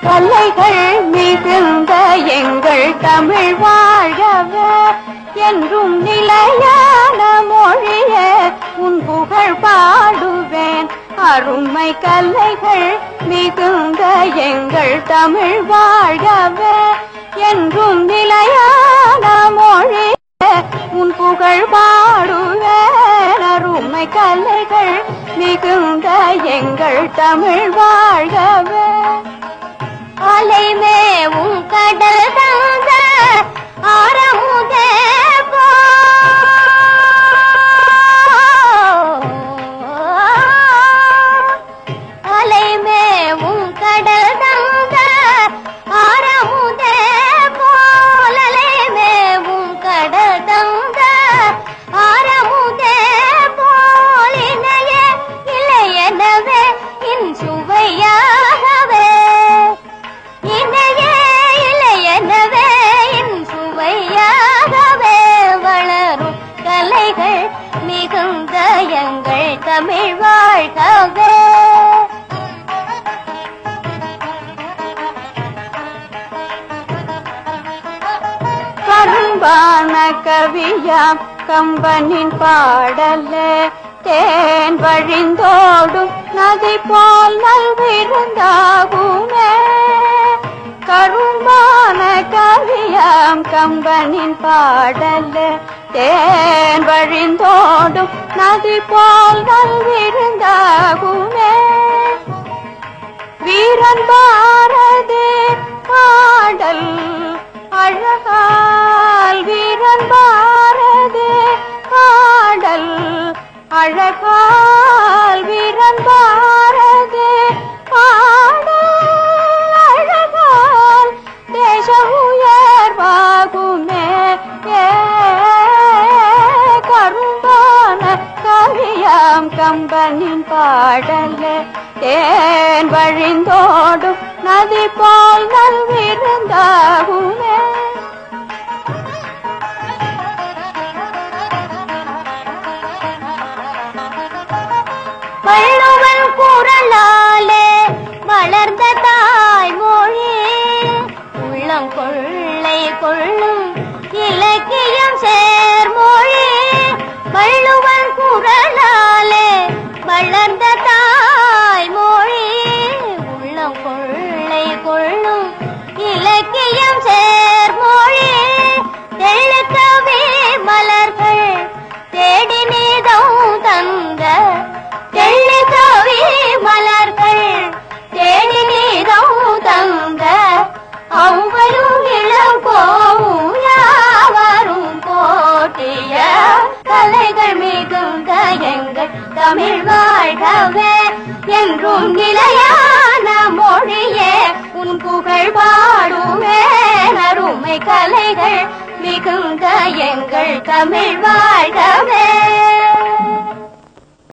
கலைகள் மிகுந்த எங்கள் தமிழ் வாழ்கவே என்றும் நிலையான மொழியே உன் புகழ் பாடுவேன் அருமை கலைகள் மிகுந்த எங்கள் தமிழ் வாழ்கவே என்றும் நிலையான மொழியே உன் புகழ் பாடுவேன் அருமை கலைகள் மிகுந்த எங்கள் தமிழ் வாழ்கவே அலைமேவும் கடல் தந்த ஆரமுதே போ அலைமேவும் கடல் தந்த ஆரமுதே போல் அலைமேவும் கடல் தந்த ஆரமுதே போல் இணையே இளையனவே இன் சுவையாகவே இணையே இளையனவே இன் சுவையாகவே வளரும் கலைகள் மிகுந்த எங்கள் தமிழ் வாழ்கவே கரும்பான கவியாம் கம்பனின் பாடலே தேன் வழிந்தோடும் நதி போல் நல்விருந்தாகுமே கரும்பான கவியாம் கம்பனின் பாடலே தேன் வழிந்தோடும் நதி போல் நல்விருந்தாகுமே வீரன் பாரதே பாடல் அழகால் வீரன் பாரதே பாடல் அழகால் வீரன் பாரதே பாடல் அழகால் தேச உயர்வாகுமே ஏ கரும்பான கவியாம் கம்பனின் பாடலே தேன் வழிந்தோடும் நதி போல் நல்விருந்தாகுமே வள்ளுவன் குரலாலே வளர்ந்த தாய்மொழி உள்ளம் கொள்ளை கொள்ளும் இலக்கியம் சேர்மொழி வள்ளுவன் குரலாலே வளர்ந்த தாய்மொழி உள்ளம் கொள்ளை கொள்ளும் இலக்கியம் சேர்மொழி தெள்ளுக்கவே மலர்கள் தேடி நீதம் தந்த தெள்ளுக்கவே மலர்கள் தேடி நீதம் தந்த அவ்வளும் இளம் போவும் யாவரும் போற்றிய கலைகள் மிகுந்த எங்கள் தமிழ் வாழ்கவே என்றும் நிலையான மொழியே உன் புகழ் பாடுமே அருமை கலைகள் மிகுந்த எங்கள் தமிழ் வாழ்கவே